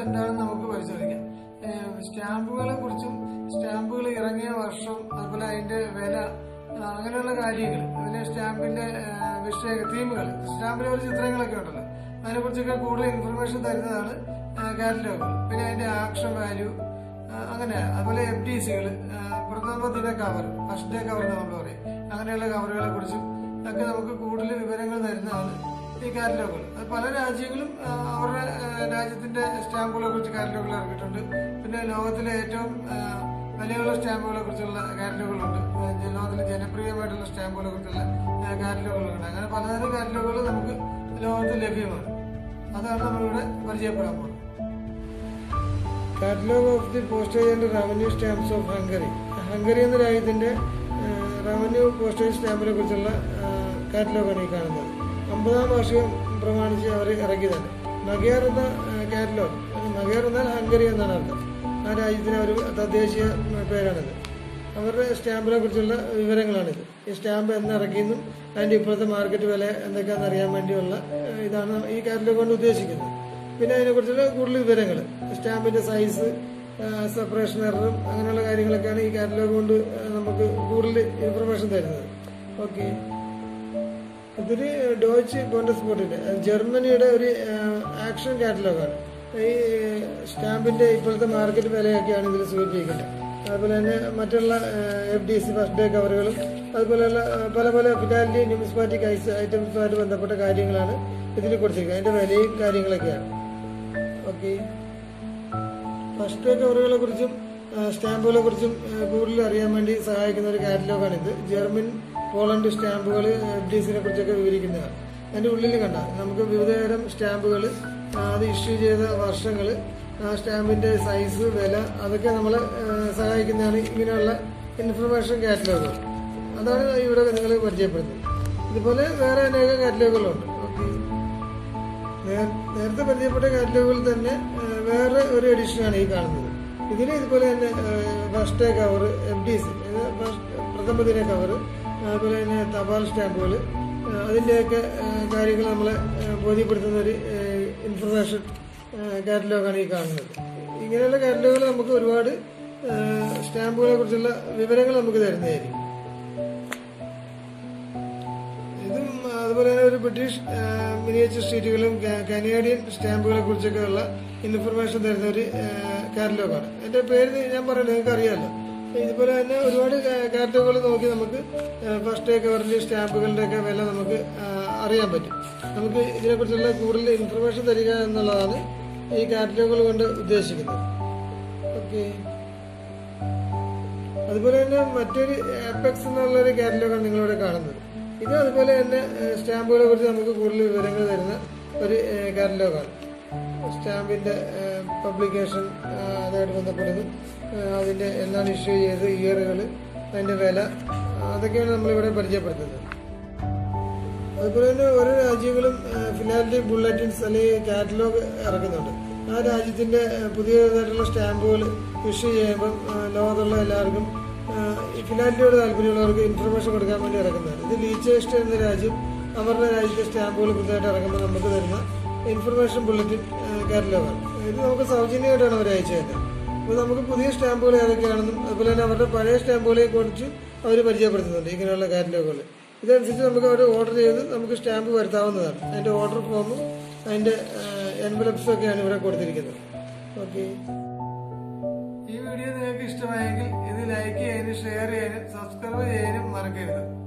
എന്താണെന്ന് നമുക്ക് പരിശോധിക്കാം ഏഹ് സ്റ്റാമ്പുകളെ കുറിച്ചും സ്റ്റാമ്പുകൾ ഇറങ്ങിയ വർഷം അതുപോലെ അതിന്റെ വില ആ, അങ്ങനെയുള്ള കാര്യങ്ങൾ അതിന്റെ സ്റ്റാമ്പിന്റെ ഏഹ്, വിഷയ തീമുകൾ സ്റ്റാമ്പിലെ ഒരു ചിത്രങ്ങളൊക്കെ ഉണ്ടല്ലോ അതിനെക്കുറിച്ചൊക്കെ കൂടുതൽ ഇൻഫർമേഷൻ തരുന്നതാണ് കാറ്റലോഗ് പിന്നെ അതിന്റെ ആക്ഷൻ വാല്യൂ അങ്ങനെ അതുപോലെ എഫ് ഡി സികൾ പ്രഥമ ദിന കവർ ഫസ്റ്റ് ഡേ കവർ നമ്മൾ പറയും അങ്ങനെയുള്ള കവറുകളെ കുറിച്ചും ഒക്കെ നമുക്ക് കൂടുതൽ വിവരങ്ങൾ തരുന്നതാണ് ഈ കാറ്റലോഗുകൾ അത് പല രാജ്യങ്ങളും ആ, അവരുടെ ആ, രാജ്യത്തിന്റെ സ്റ്റാമ്പുകളെ കുറിച്ച് കാറ്റലോഗുകൾ ഇറക്കിയിട്ടുണ്ട് പിന്നെ ലോകത്തിലെ ഏറ്റവും ആ, വിലയുള്ള സ്റ്റാമ്പുകളെ കുറിച്ചുള്ള കാറ്റലോഗുകളുണ്ട് ആ, ലോകത്തിലെ ജനപ്രിയമായിട്ടുള്ള സ്റ്റാമ്പുകളെ കുറിച്ചുള്ള ആ, കാറ്റലോഗുകളുണ്ട് അങ്ങനെ പലതരം കാറ്റലോഗുകൾ നമുക്ക് ലോകത്ത് ലഭ്യമാണ് അതാണ് നമ്മളിവിടെ പരിചയപ്പെടാൻ പോകുന്നത് catalogue of the postage and revenue stamps of Hungary Hungary എന്ന രാജ്യത്തിന്റെ റവന്യൂ പോസ്റ്റേജ് സ്റ്റാമ്പിനെ കുറിച്ചുള്ള കാറ്റലോഗാണ് ഈ കാണുന്നത് അമ്പതാം വാർഷികം പ്രമാണിച്ച് അവർ ഇറക്കിയതാണ് മഗിയാർ എന്ന കാറ്റലോഗ് മഗിയാർ എന്നാൽ ഹംഗറി എന്നാണ് അർത്ഥം ആ രാജ്യത്തിന് ഒരു തദ്ദേശീയ പേരാണിത് അവരുടെ സ്റ്റാമ്പിനെ കുറിച്ചുള്ള വിവരങ്ങളാണിത് ഈ സ്റ്റാമ്പ് എന്ന് ഇറക്കിയെന്നും അതിന്റെ ഇപ്പോഴത്തെ മാർക്കറ്റ് വില എന്തൊക്കെയാണെന്ന് അറിയാൻ വേണ്ടിയുള്ള ഏഹ്, ഇതാണ് ഈ കാറ്റലോഗ് കൊണ്ട് ഉദ്ദേശിക്കുന്നത് പിന്നെ അതിനെക്കുറിച്ചുള്ള കൂടുതൽ വിവരങ്ങൾ സ്റ്റാമ്പിന്റെ സൈസ് സെപ്പറേഷൻ എററും അങ്ങനെയുള്ള കാര്യങ്ങളൊക്കെയാണ് ഈ കാറ്റലോഗ് കൊണ്ട് ആ, നമുക്ക് കൂടുതൽ ഇൻഫർമേഷൻ തരുന്നത് ഓക്കെ ഇതൊരു ഡോച്ച് ബോണ്ടസ്പോർട്ടിന്റെ ജർമ്മനിയുടെ ഒരു ആക്ഷൻ കാറ്റലോഗാണ് ഈ സ്റ്റാമ്പിന്റെ ഇപ്പോഴത്തെ മാർക്കറ്റ് വിലയൊക്കെയാണ് ഇതിൽ സൂചിപ്പിക്കുന്നത് അതുപോലെ തന്നെ മറ്റുള്ള F D C first day കവറുകളും അതുപോലെയുള്ള ആ, പല പല ഫിറ്റാലിറ്റി ന്യൂമിസ്മാറ്റിക് ഐസ് ഐറ്റംസുമായിട്ട് ബന്ധപ്പെട്ട കാര്യങ്ങളാണ് ഇതിൽ കൊടുത്തിരിക്കുന്നത് അതിന്റെ വിലയും കാര്യങ്ങളൊക്കെയാണ് ഓക്കെ ഫസ്റ്റ് കവറുകളെ കുറിച്ചും സ്റ്റാമ്പുകളെ കുറിച്ചും കൂടുതൽ അറിയാൻ വേണ്ടി സഹായിക്കുന്ന ഒരു കാറ്റലോഗാണിത് ജർമ്മൻ പോളണ്ട് സ്റ്റാമ്പുകൾ എഫ് ഡി സിനെ കുറിച്ചൊക്കെ വിവരിക്കുന്നതാണ് അതിന്റെ ഉള്ളിൽ കണ്ട നമുക്ക് വിവിധതരം സ്റ്റാമ്പുകൾ അത് ഇഷ്യൂ ചെയ്ത വർഷങ്ങൾ ആ സ്റ്റാമ്പിന്റെ സൈസ് വില അതൊക്കെ നമ്മളെ ആ, സഹായിക്കുന്നതാണ് ഇങ്ങനെയുള്ള ഇൻഫർമേഷൻ കാറ്റലോഗുകൾ അതാണ് ഇവിടെ നിങ്ങൾ പരിചയപ്പെടുന്നത് ഇതുപോലെ വേറെ അനേകം കാറ്റലോഗുകളുണ്ട് ഓക്കെ നേ- നേരത്തെ പരിചയപ്പെട്ട കാറ്റലോഗിൽ തന്നെ ആ, വേറെ ഒരു എഡിഷനാണ് ഈ കാണുന്നത് ഇതിന് ഇതുപോലെ തന്നെ first day cover F D C പ്രഥമ ദിന കവർ അതുപോലെ തന്നെ തപാൽ സ്റ്റാമ്പുകൾ അതിൻ്റെയൊക്കെ ആ, കാര്യങ്ങൾ നമ്മളെ ആ, ബോധ്യപ്പെടുത്തുന്ന ഒരു ഇൻഫർമേഷൻ കാറ്റലോഗാണ് ഈ കാണുന്നത് ഇങ്ങനെയുള്ള കാറ്റലോഗുകൾ നമുക്ക് ഒരുപാട് ആ, സ്റ്റാമ്പുകളെ കുറിച്ചുള്ള വിവരങ്ങൾ നമുക്ക് തരുന്നതായിരിക്കും ഇതും അതുപോലെ തന്നെ ഒരു ബ്രിട്ടീഷ് മിനിയേച്ചർ ഷീറ്റുകളും കാ- കനേഡിയൻ സ്റ്റാമ്പുകളെ കുറിച്ചൊക്കെ ഉള്ള ഇൻഫർമേഷൻ തരുന്ന ഒരു കാറ്റലോഗാണ് എന്റെ പേര് ഞാൻ പറയാം നിങ്ങൾക്ക് അറിയാമല്ലോ ഇതുപോലെ തന്നെ ഒരുപാട് കാറ്റലോഗുകൾ നോക്കി നമുക്ക് ഫസ്റ്റ് ഡേ കവറിന്റെ സ്റ്റാമ്പുകളുടെ ഒക്കെ വില നമുക്ക് ആ, അറിയാൻ പറ്റും നമുക്ക് ഇതിനെക്കുറിച്ചുള്ള കൂടുതൽ ഇൻഫർമേഷൻ തരിക എന്നുള്ളതാണ് ഈ കാറ്റലോഗുകൾ കൊണ്ട് ഉദ്ദേശിക്കുന്നത് ഓക്കെ അതുപോലെ തന്നെ മറ്റൊരു ആപ്പെക്സ് എന്നുള്ള ഒരു കാറ്റലോഗാണ് നിങ്ങളിവിടെ കാണുന്നത് ഇത് അതുപോലെ തന്നെ ഏഹ്, സ്റ്റാമ്പുകളെ കുറിച്ച് നമുക്ക് കൂടുതൽ വിവരങ്ങൾ തരുന്ന ഒരു ഏഹ്, കാറ്റലോഗാണ് സ്റ്റാമ്പിന്റെ ഏഹ്, പബ്ലിക്കേഷൻ ഏഹ്, അതുമായിട്ട് ബന്ധപ്പെടുന്നു ഏഹ്, അതിന്റെ എന്താണ് ഇഷ്യൂ ചെയ്തത് ഇയറുകൾ അതിന്റെ വില അതൊക്കെയാണ് നമ്മളിവിടെ പരിചയപ്പെടുത്തുന്നത് അതുപോലെ തന്നെ ഓരോ രാജ്യങ്ങളും ഫിനാലിറ്റി ബുള്ളറ്റിൻസ് അല്ലെങ്കിൽ കാറ്റലോഗ് ഇറക്കുന്നുണ്ട് ആ രാജ്യത്തിന്റെ ഏഹ്, പുതിയതായിട്ടുള്ള സ്റ്റാമ്പുകൾ ഇഷ്യൂ ചെയ്യുമ്പം ഏഹ്, ലോകത്തുള്ള എല്ലാവർക്കും ഏഹ്, ഈ ഫിനാലിറ്റിയോട് താല്പര്യമുള്ളവർക്ക് ഇൻഫർമേഷൻ കൊടുക്കാൻ വേണ്ടി ഇറക്കുന്നതാണ് ഇത് ലീച്ചേസ്റ്റ് എന്ന രാജ്യം അവരുടെ രാജ്യത്തെ സ്റ്റാമ്പുകൾ പുതുതായിട്ട് ഇറങ്ങുമ്പോൾ നമുക്ക് തരുന്ന ഇൻഫർമേഷൻ ബുള്ളറ്റിൻ കാറ്റലോഗാണ് ഇത് നമുക്ക് സൗജന്യമായിട്ടാണ് അവർ അയച്ചു തരുന്നത് അപ്പോൾ നമുക്ക് പുതിയ സ്റ്റാമ്പുകൾ ഏതൊക്കെയാണെന്നും അതുപോലെ തന്നെ അവരുടെ പഴയ സ്റ്റാമ്പുകളെ കുറിച്ച് അവർ പരിചയപ്പെടുത്തുന്നുണ്ട് ഇങ്ങനെയുള്ള കാറ്റലോഗുകൾ ഇതനുസരിച്ച് നമുക്ക് അവർ ഓർഡർ ചെയ്ത് നമുക്ക് സ്റ്റാമ്പ് വരുത്താവുന്നതാണ് അതിന്റെ ഓർഡർ ഫോമും അതിന്റെ എൻവലപ്സും ഒക്കെയാണ് ഇവിടെ കൊടുത്തിരിക്കുന്നത് ഓക്കെ ഈ വീഡിയോ നിങ്ങൾക്ക് ഇഷ്ടമായെങ്കിൽ ഇത് ലൈക്ക് ചെയ്യാനും ഷെയർ ചെയ്യാനും സബ്സ്ക്രൈബ് ചെയ്യാനും മറക്കരുത്